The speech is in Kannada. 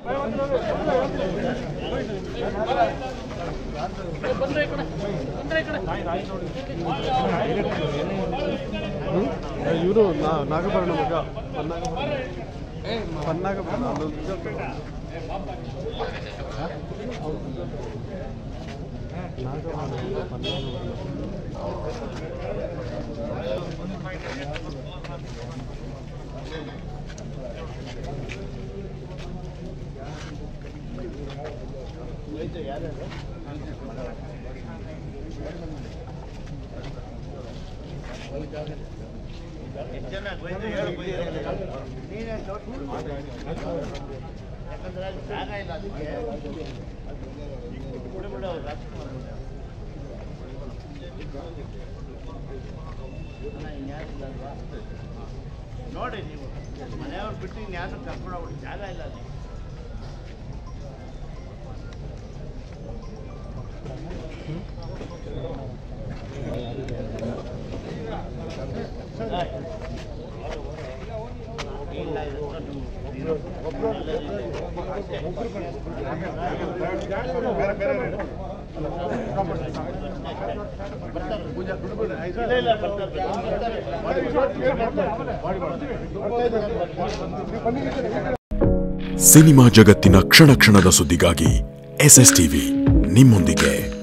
ಇವರು ನಾಗಭರಣ ಮಗ ಪನ್ನಾಗಭರಣ ಪನ್ನಾಗಭರಣ ಅಲ್ಲೊಂದು ನಿಜ ನಾಗಭರಣ ಪನ್ನಾಗಭರಣ ಯಾಕಂದ್ರೆ ಅಲ್ಲಿ ಜಾಗ ಇಲ್ಲ ಅದಕ್ಕೆ ಬಿಡು ಅವ್ರು ರಾಜ್ಕುಮಾರ್ ಅವ್ರು. ಅಣ್ಣ, ಇನ್ಯಾರಿಲ್ಲ ಅಲ್ವಾ? ನೋಡಿ ನೀವು ಮನೆಯವ್ರು ಬಿಟ್ಟು ಇನ್ಯಾರು ಕರ್ಕೊಂಡು ಹೋಗ್ಬಿಡಿ ಜಾಗ ಇಲ್ಲ ಅಲ್ಲಿ ಇಲ್ಲ ಇದು ಇಲ್ಲ ಇಲ್ಲ ಬರ್ತಾರೆ ಸಿನಿಮಾ ಜಗತ್ತಿನ ಕ್ಷಣ ಕ್ಷಣದ ಸುದ್ದಿಗಾಗಿ ಎಸ್ ಎಸ್ ಟಿವಿ ನಿಮ್ಮೊಂದಿಗೆ